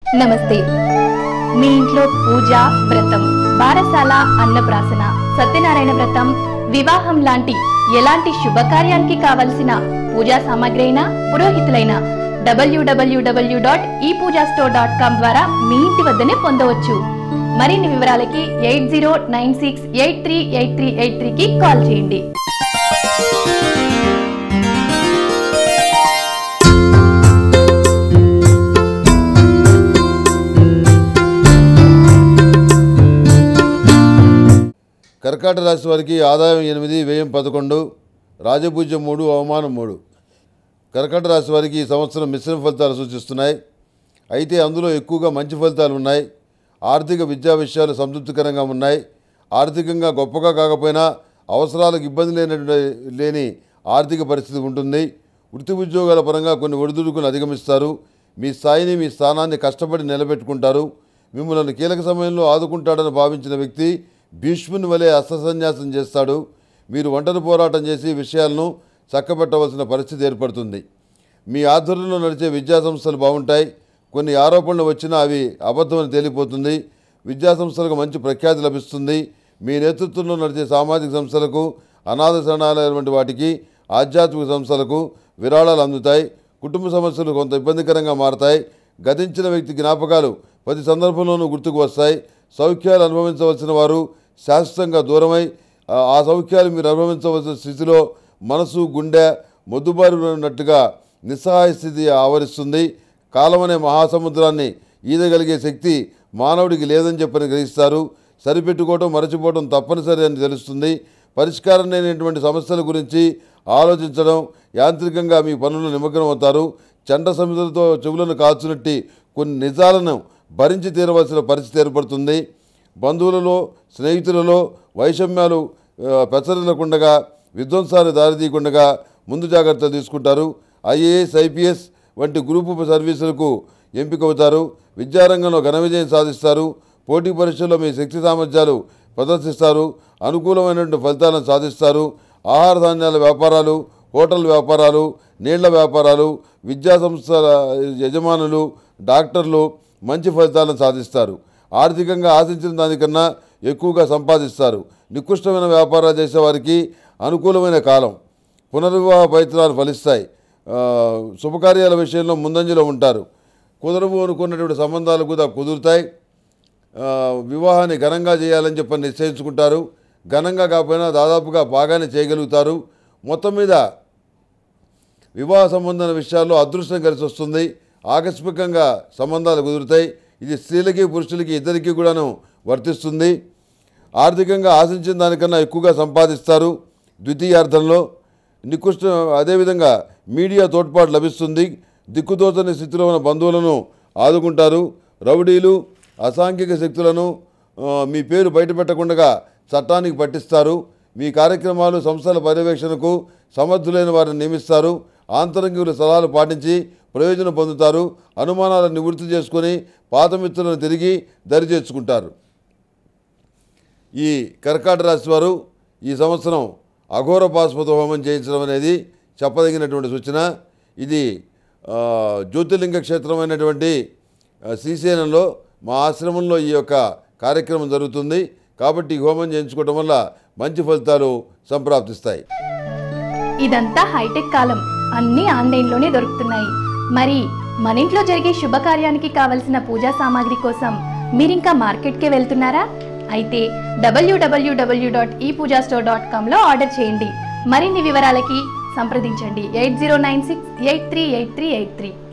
నమస్తే మీ ఇంట్లో పూజ వ్రతం బారసాల అన్నప్రాసన సత్యనారాయణ వ్రతం వివాహం లాంటి ఎలాంటి శుభకార్యానికి కావలసిన పూజా సామాగ్రి అయినా పురోహితులైన డబ్ల్యూడబ్ల్యూడబ్ల్యూ dot E Pooja store dot com ద్వారా మీ ఇంటి వద్దనే పొందవచ్చు మరిన్ని వివరాలకి eight zero nine six eight three eight three eight త్రీకి కాల్ చేయండి కర్కాటక రాశి వారికి ఆదాయం ఎనిమిది వ్యయం పదకొండు రాజపూజ్యం మూడు అవమానం మూడు కర్కాటక రాశి వారికి ఈ సంవత్సరం మిశ్రమ ఫలితాలు సూచిస్తున్నాయి అయితే అందులో ఎక్కువగా మంచి ఫలితాలు ఉన్నాయి ఆర్థిక విద్యా విషయాలు సంతృప్తికరంగా ఉన్నాయి ఆర్థికంగా గొప్పగా కాకపోయినా అవసరాలకు ఇబ్బంది లేనటువంటి లేని ఆర్థిక పరిస్థితి ఉంటుంది వృత్తి ఉద్యోగాల పరంగా కొన్ని ఒడిదుడుకులు అధిగమిస్తారు మీ స్థాయిని మీ స్థానాన్ని కష్టపడి నిలబెట్టుకుంటారు మిమ్మల్ని కీలక సమయంలో ఆదుకుంటాడని భావించిన వ్యక్తి భీష్ముని వలె అస్త్రసన్యాసం చేస్తాడు మీరు ఒంటరి పోరాటం చేసి విషయాలను చక్కబెట్టవలసిన పరిస్థితి ఏర్పడుతుంది మీ ఆధ్వర్యంలో నడిచే విద్యా సంస్థలు బాగుంటాయి కొన్ని ఆరోపణలు వచ్చినా అవి అబద్ధమని తేలిపోతుంది విద్యా సంస్థలకు మంచి ప్రఖ్యాతి లభిస్తుంది మీ నేతృత్వంలో నడిచే సామాజిక సంస్థలకు అనాథ శరణాలయం వంటి వాటికి ఆధ్యాత్మిక సంస్థలకు విరాళాలు అందుతాయి కుటుంబ సమస్యలు కొంత ఇబ్బందికరంగా మారతాయి గతించిన వ్యక్తి జ్ఞాపకాలు ప్రతి సందర్భంలోనూ గుర్తుకు వస్తాయి సౌఖ్యాలు అనుభవించవలసిన వారు శాశ్వతంగా దూరమై ఆ- ఆ సౌఖ్యాలు మీరు అనుభవించవలసిన స్థితిలో మనసు గుండె మొద్దుబారి ఉన్నట్టుగా నిస్సహాయ స్థితి ఆవరిస్తుంది కాలం అనే మహాసముద్రాన్ని ఈదగలిగే శక్తి మానవుడికి లేదని చెప్పని గ్రహిస్తారు సరిపెట్టుకోవటం మరచిపోవడం తప్పనిసరి అని తెలుస్తుంది పరిష్కారం లేనటువంటి సమస్యల గురించి ఆలోచించడం యాంత్రికంగా మీ పనులు నిమగ్నం అవుతారు చండ సమితులతో చెవులను కాల్చునట్టి కొన్ని నిజాలను భరించి తీరవలసిన పరిస్థితి ఏర్పడుతుంది బంధువులలో స్నేహితులలో వైషమ్యాలు ఆ, పెచ్చరిల్లకుండగా విధ్వంసాన్ని దారితీయకుండగా ముందు జాగ్రత్తలు తీసుకుంటారు ఐఏఎస్ ఐపీఎస్ వంటి గ్రూపు సర్వీసులకు ఎంపికవుతారు విద్యారంగంలో ఘన విజయం సాధిస్తారు పోటీ పరీక్షల్లో మీ శక్తి సామర్థ్యాలు ప్రదర్శిస్తారు అనుకూలమైనటువంటి ఫలితాలను సాధిస్తారు ఆహార ధాన్యాల వ్యాపారాలు హోటల్ వ్యాపారాలు నీళ్ల వ్యాపారాలు విద్యా సంస్థల యజమానులు డాక్టర్లు మంచి ఫలితాలను సాధిస్తారు ఆర్థికంగా ఆశించిన దానికన్నా ఎక్కువగా సంపాదిస్తారు నికృష్టమైన వ్యాపారాలు చేసేవారికి అనుకూలమైన కాలం పునర్వివాహ ప్రయత్నాలు ఫలిస్తాయి ఆ, శుభకార్యాల విషయంలో ముందంజలో ఉంటారు కుదరవు అనుకున్నటువంటి సంబంధాలు కూడా కుదురుతాయి ఆ, వివాహాన్ని ఘనంగా చేయాలని చెప్పి నిశ్చయించుకుంటారు ఘనంగా కాకపోయినా దాదాపుగా బాగానే చేయగలుగుతారు మొత్తం మీద వివాహ సంబంధమైన విషయాల్లో అదృష్టం కలిసి వస్తుంది ఆకస్మికంగా సంబంధాలు కుదురుతాయి ఇది స్త్రీలకి పురుషులకి ఇద్దరికీ కూడాను వర్తిస్తుంది ఆర్థికంగా ఆశించిన దానికన్నా ఎక్కువగా సంపాదిస్తారు ద్వితీయార్థంలో నికృష్ట అదేవిధంగా మీడియా తోడ్పాటు లభిస్తుంది దిక్కుదోచని స్థితిలో ఉన్న బంధువులను ఆదుకుంటారు రౌడీలు అసాంఘిక శక్తులను ఆ, మీ పేరు బయటపెట్టకుండా చట్టానికి పట్టిస్తారు మీ కార్యక్రమాలు సంస్థల పర్యవేక్షణకు సమర్థులైన వారిని నియమిస్తారు ఆంతరంగికుల సలహాలు పాటించి ప్రయోజనం పొందుతారు అనుమానాలను నివృత్తి చేసుకొని పాత మిత్రులను తిరిగి దరిచేర్చుకుంటారు ఈ కర్కాట రాశి వారు ఈ సంవత్సరం అఘోర పాశుపత హోమం చేయించడం అనేది చెప్పదగినటువంటి సూచన ఇది ఆ, జ్యోతిర్లింగ క్షేత్రమైనటువంటి ఆ, శ్రీశైలంలో మా ఆశ్రమంలో ఈ యొక్క కార్యక్రమం జరుగుతుంది కాబట్టి ఈ హోమం చేయించుకోవడం వల్ల మంచి ఫలితాలు సంప్రాప్తిస్తాయి ఇదంతా హైటెక్ కాలం అన్నీ ఆన్లైన్లోనే దొరుకుతున్నాయి మరి మన ఇంట్లో జరిగే శుభకార్యానికి కావలసిన పూజా సామాగ్రి కోసం మీరింకా మార్కెట్కే వెళ్తున్నారా అయితే W W W dot E Pooja store dot కామ్లో ఆర్డర్ చేయండి మరిన్ని వివరాలకి సంప్రదించండి eight zero nine six eight three eight three eight three